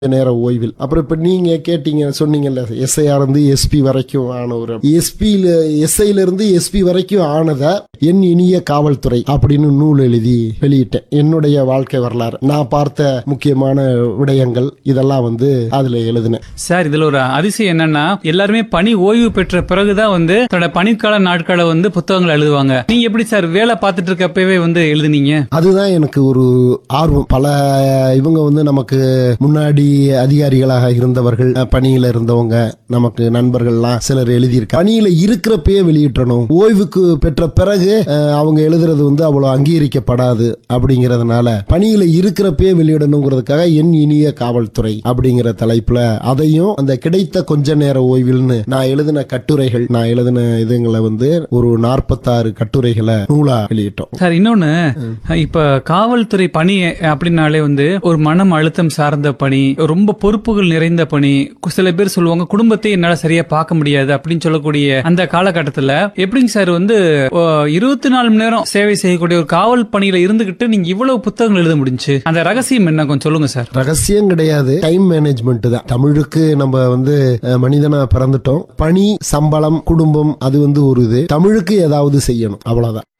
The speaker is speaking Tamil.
நேர ஓய்வில் அப்புறம் இப்ப நீங்க கேட்டீங்க சொன்னீங்கல்ல எஸ்ஐஆர் இருந்து எஸ்பி வரைக்கும் ஆன ஒரு எஸ்பியில எஸ்ஐல இருந்து எஸ்பி வரைக்கும் ஆனத என் இனிய காவல்துறை அப்படின்னு நூல் எழுதி வெளியிட்டேன் என்னுடைய வாழ்க்கை வரலாறு நான் பார்த்த முக்கியமான விடயங்கள் இதெல்லாம் வந்து அதுல எழுதினேன் சார் இதுல ஒரு அதிசயம் என்னன்னா எல்லாருமே பணி ஓய்வு பெற்ற பிறகுதான் வந்து தன்னோட பணிக்கால நாட்களை வந்து புத்தகங்கள் எழுதுவாங்க நீங்க எப்படி சார் வேலை பார்த்துட்டு இருக்கப்பவே வந்து எழுதுனீங்க அதுதான் எனக்கு ஒரு ஆர்வம் பல இவங்க வந்து நமக்கு முன்னாடி அதிகாரிகளாக இருந்தவர்கள் அஹ், பணியில இருந்தவங்க நமக்கு நண்பர்கள்லாம் சிலர் எழுதியிருக்க பணியில இருக்கிறப்பயே வெளியிட்டணும் ஓய்வுக்கு பெற்ற பிறகு அஹ், அவங்க எழுதுறது வந்து அவ்வளவு அங்கீகரிக்கப்படாது அப்படிங்கறதுனால பணியில இருக்கிறப்பயே வெளியிடணுங்கிறதுக்காக என் இனிய காவல்துறை அப்படிங்கிற தலைப்புல அதையும் அந்த கிடைத்த கொஞ்ச நேர ஓய்வில்னு நான் எழுதின கட்டுரைகள் நான் எழுதின இதுங்களை வந்து ஒரு நாற்பத்தாறு கட்டுரைகளை நூலா வெளியிட்டோம் சார் இன்னொன்னு இப்ப காவல்துறை பணி அப்படின்னாலே வந்து ஒரு மனம் அழுத்தம் சார்ந்த பணி ரொம்ப பொறுப்புகள் நிறைந்த பணி கு- சில பேர் சொல்லுவாங்க குடும்பத்தை என்னால சரியா பார்க்க முடியாது அப்படின்னு சொல்லக்கூடிய அந்த காலகட்டத்துல எப்படிங்க சார் வந்து இருபத்தி நாலு மணி நேரம் சேவை செய்யக்கூடிய ஒரு காவல் பணியில இருந்துகிட்டு நீங்க இவ்வளவு புத்தகங்கள் எழுத முடிஞ்சு அந்த ரகசியம் என்ன கொஞ்சம் சொல்லுங்க சார் ரகசியம் கிடையாது டைம் மேனேஜ்மெண்ட் தான் தமிழுக்கு நம்ம வந்து அஹ், மனிதனா பிறந்துட்டோம் பணி சம்பளம் குடும்பம் அது வந்து ஒரு இது தமிழுக்கு ஏதாவது செய்யணும் அவ்வளவுதான்